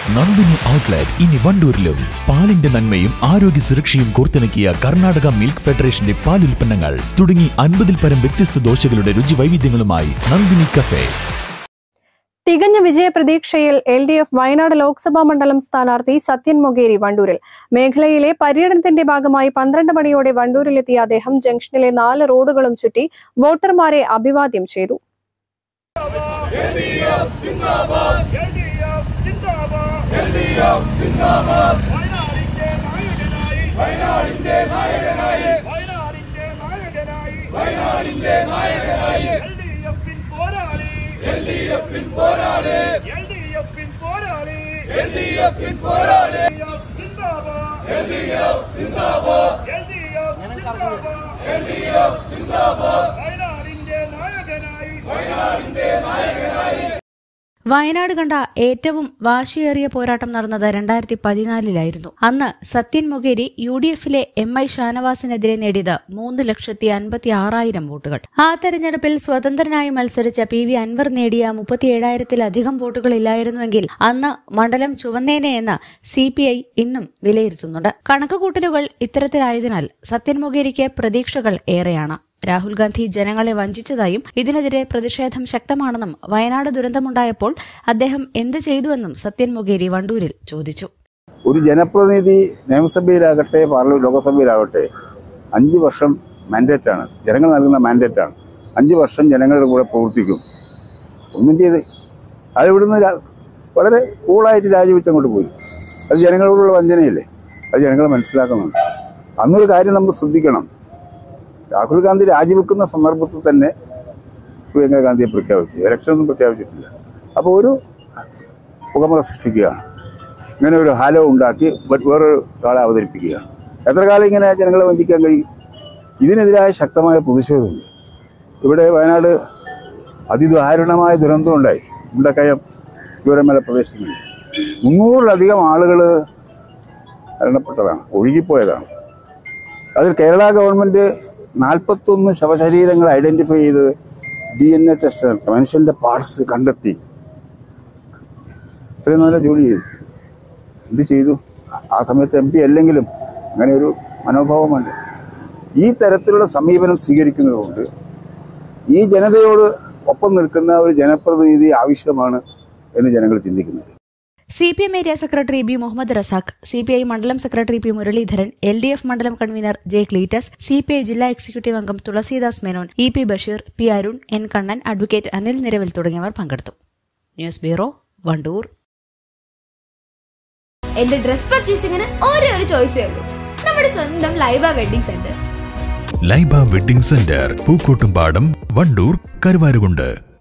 Nandini outlet ഇനി വണ്ടൂരിലും പാലിന്റെ നന്മയും ആരോഗ്യ സുരക്ഷയും കോർത്തിണക്കിയ കർണാടക മിൽക്ക് ഫെഡറേഷന്റെ പാലുൽപ്പന്നങ്ങൾ തുടങ്ങി അൻപതിൽ പരം വ്യത്യസ്ത ദോശകളുടെ രുചി വൈവിധ്യങ്ങളുമായി നന്ദിനി കഫേ തികഞ്ഞ വിജയപ്രതീക്ഷയിൽ L D F Wayanad Lok Sabha മണ്ഡലം സ്ഥാനാർത്ഥി സത്യൻ മൊകേരി വണ്ടൂരിൽ മേഖലയിലെ പര്യടനത്തിന്റെ ഭാഗമായി പന്ത്രണ്ട് മണിയോടെ വണ്ടൂരിലെത്തിയ അദ്ദേഹം ജംഗ്ഷനിലെ നാല് റോഡുകളും ചുറ്റി വോട്ടർമാരെ അഭിവാദ്യം ചെയ്തു വയനാടിന്റെ നായകനായി വയനാടിന്റെ നായകനായി എൽ ഡി എഫിൻ പോരാളി എൽ ഡി എഫിൻ പോരാളി എൽ ഡി എഫിൻ പോരാളി എൽ ഡി എഫിൻ പോരാളി സിന്ദാബാദ് എൽ ഡി എഫ് സിന്ദാബാദ് എൽ ഡി എഫ് സിന്ദാബാദ് എൽ ഡി എഫ് സിന്ദാബാദ് വയനാടിന്റെ നായകനായി വയനാടിന്റെ നായകനായി വയനാട് കണ്ട ഏറ്റവും വാശിയേറിയ പോരാട്ടം നടന്നത് രണ്ടായിരത്തി പതിനാലിലായിരുന്നു അന്ന് സത്യൻ മൊകേരി യു ഡി എഫിലെ എം ഐ ഷാനവാസിനെതിരെ നേടിയത് മൂന്ന് ലക്ഷത്തി അൻപത്തി ആറായിരം വോട്ടുകൾ ആ തെരഞ്ഞെടുപ്പിൽ സ്വതന്ത്രനായി മത്സരിച്ച പി വി അൻവർ നേടിയ മുപ്പത്തിയേഴായിരത്തിലധികം വോട്ടുകളില്ലായിരുന്നുവെങ്കിൽ അന്ന് മണ്ഡലം ചുവന്നേനെ എന്ന് സി പി ഐ ഇന്നും വിലയിരുത്തുന്നുണ്ട് കണക്കുകൂട്ടലുകൾ ഇത്തരത്തിലായതിനാൽ സത്യൻ മൊകേരിക്ക് പ്രതീക്ഷകൾ ഏറെയാണ് രാഹുൽ ഗാന്ധി ജനങ്ങളെ വഞ്ചിച്ചതായും ഇതിനെതിരെ പ്രതിഷേധം ശക്തമാണെന്നും വയനാട് ദുരന്തമുണ്ടായപ്പോൾ അദ്ദേഹം എന്ത് ചെയ്തുവെന്നും സത്യൻ മൊകേരി വണ്ടൂരിൽ ചോദിച്ചു ഒരു ജനപ്രതിനിധി നിയമസഭയിലാകട്ടെ പാർലമെന്റ് ലോകസഭയിലാകട്ടെ അഞ്ച് വർഷം മാൻഡേറ്റാണ് ജനങ്ങൾ നൽകുന്ന മാൻഡേറ്റാണ് അഞ്ച് വർഷം ജനങ്ങളുടെ കൂടെ പ്രവർത്തിക്കും ഒന്നും ചെയ്ത് അത് ഇവിടുന്ന് രാ- വളരെ കൂളായിട്ട് രാജിവെച്ച് അങ്ങോട്ട് പോയി അത് ജനങ്ങളോടുള്ള വഞ്ചനയല്ലേ അത് ജനങ്ങൾ മനസ്സിലാക്കുന്നുണ്ട് അന്നൊരു കാര്യം നമ്മൾ ശ്രദ്ധിക്കണം രാഹുൽ ഗാന്ധി രാജിവെക്കുന്ന സന്ദർഭത്തിൽ തന്നെ പ്രിയങ്ക ഗാന്ധിയെ പ്രഖ്യാപിച്ചു ഇലക്ഷനൊന്നും പ്രഖ്യാപിച്ചിട്ടില്ല അപ്പോൾ ഒരു പുകമറ സൃഷ്ടിക്കുകയാണ് ഇങ്ങനെ ഒരു ഹാലോ ഉണ്ടാക്കി വ- വേറൊരു ആളെ അവതരിപ്പിക്കുകയാണ് എത്ര കാലം ഇങ്ങനെ ജനങ്ങളെ വഞ്ചിക്കാൻ കഴിയും ഇതിനെതിരായ ശക്തമായ പ്രതിഷേധമുണ്ട് ഇവിടെ വയനാട് അതിദാരുണമായ ദുരന്തം ഉണ്ടായി മുണ്ടക്കയം ചൂരമല പ്രദേശങ്ങളിൽ മുന്നൂറിലധികം ആളുകൾ മരണപ്പെട്ടതാണ് ഒഴുകിപ്പോയതാണ് അതിൽ കേരള ഗവൺമെൻറ് നാൽപ്പത്തൊന്ന് ശവശരീരങ്ങൾ ഐഡൻറ്റിഫൈ ചെയ്ത് ഡി എൻ എ ടെസ്റ്റ് നടത്തി മനുഷ്യൻ്റെ പാർട്സ് കണ്ടെത്തി ഇത്രയും നല്ല ജോലി ചെയ്തു എന്ത് ചെയ്തു ആ സമയത്ത് എം പി അല്ലെങ്കിലും അങ്ങനെ ഒരു മനോഭാവമുണ്ട് ഈ തരത്തിലുള്ള സമീപനം സ്വീകരിക്കുന്നതുകൊണ്ട് ഈ ജനതയോട് ഒപ്പം നിൽക്കുന്ന ഒരു ജനപ്രതിനിധി ആവശ്യമാണ് എന്ന് ജനങ്ങൾ ചിന്തിക്കുന്നുണ്ട് C P M area secretary B Muhammad Razak C P I മണ്ഡലം secretary P Muraleedharan L D F മണ്ഡലം convenor J Cleetus C P I ജില്ലാ എക്സിക്യൂട്ടീവ് അംഗം Thulasidas Menon E P Basheer P Arun N Kannan advocate Anil നിരവിൽ തുടങ്ങിയവർ പങ്കെടുത്തു ന്യൂസ് ബ്യൂറോ വണ്ടൂർ എന്റെ ഡ്രസ് പർച്ചേസിംഗിന് ഒരേ ഒരു ചോയ്സേ ഉള്ളൂ നമ്മുടെ സ്വന്തം Laiba wedding centre Laiba wedding centre Pookkottumpadam Wandoor Karuvarakundu